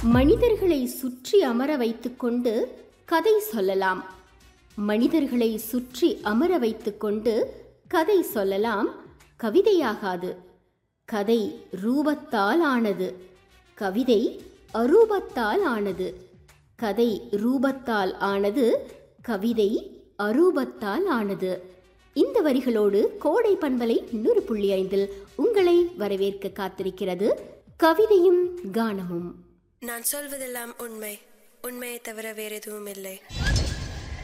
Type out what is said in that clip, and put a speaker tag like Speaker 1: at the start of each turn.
Speaker 1: மனிதர்களை சுற்றி அமர வைத்துக்கொண்டு கதை சொல்லலாம் மனிதர்களை சுற்றி அமர வைத்துக்கொண்டு கதை சொல்லலாம் கவிதையாகாது கதை ரூபத்தால் ஆனது கவிதை அரூபத்தால் ஆனது கதை ரூபத்தால் ஆனது கவிதை அரூபத்தால் ஆனது இந்த வரிகளோடு கோடை பண்பலை நூறு புள்ளி ஐந்தில் உங்களை வரவேற்க காத்திருக்கிறது கவிதையும் கானமும்
Speaker 2: நான் சொல்வதெல்லாம் உண்மை உண்மையை தவிர வேறு எதுவும் இல்லை